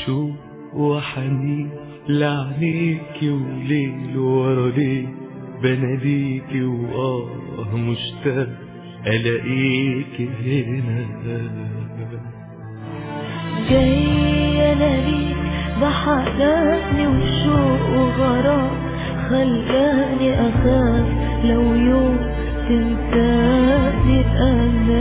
شوق وحنين لعنيكي وليل ورا ليل بناديكي وآه مشتاق ألاقيكي هنا جاي انا ليك بحناني والشوق وغرام خلاني اخاف لو يوم تنساني انا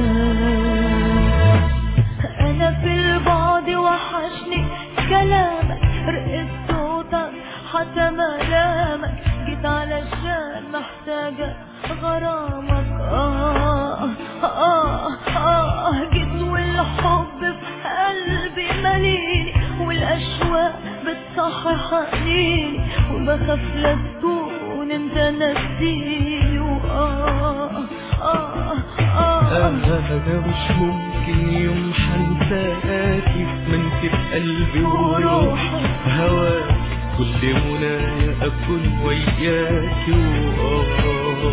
انا في البعد وحشني كلامك رقت صوتك حتى ملامك جيت علشان محتاجة غرامك آه آه آه جيت والحب في قلبي مليني والأشواق بتصحح حنيني وبخاف لا تكون انت نسيني وآه آه آه أنا مش ممكن يوم حنساكي ما انت في قلبي وروحي هواك كل منايا أكون وياكي وآه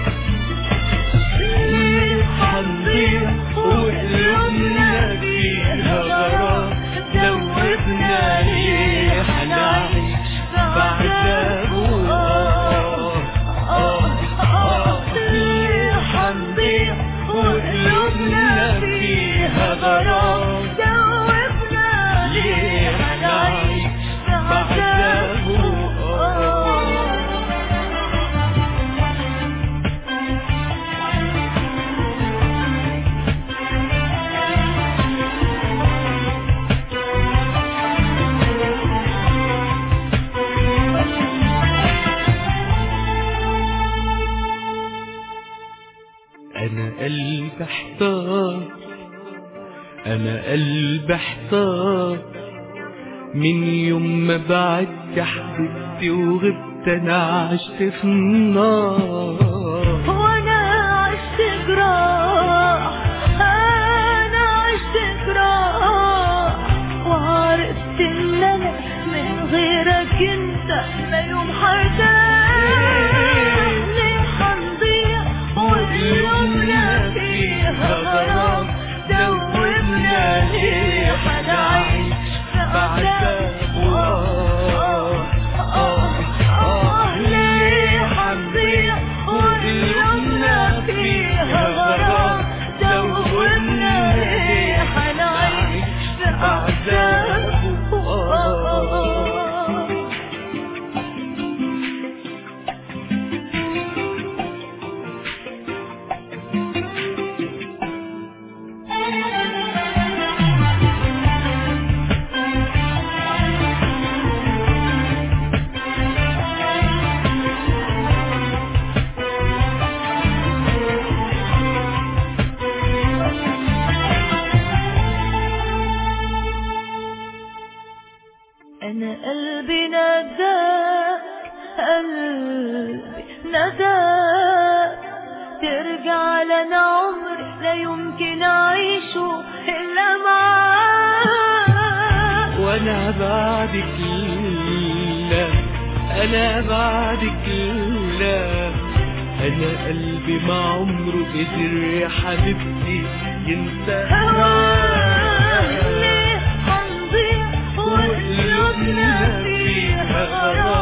حنضيع وقلوبنا فيها غرام ذوبنا ليه حنعيش بعذاب وآه آه آه ليه حنضيع وقلوبنا فيها غرام دوبنا ليه حنعيش بعذاب وآه أنا قلبي احتار أنا قلبي احتار من يوم ما بعدت يا حبيبتي وغبت أنا عشت في النار وانا عشت جراح انا عشت جراح وعرفت ان انا من غيرك انت لا يوم حرتاح ليه حنضيع وقلوبنا فيها غرام دوبنا ليه حنعيش في عذاب وآه آه آه ليه حنضيع وقلوبنا فيها غرام دوبنا ليه حنعيش في عذاب وآه أنا قلبي نداك قلبي نداك ترجع لنا عمري لا يمكن أعيشه إلا معاك وانا بعدك لا انا بعدك لا انا قلبي ما عمره قدر يا حبيبتي ينسى هواك ليه حنضيع وقلوبنا فيها غرام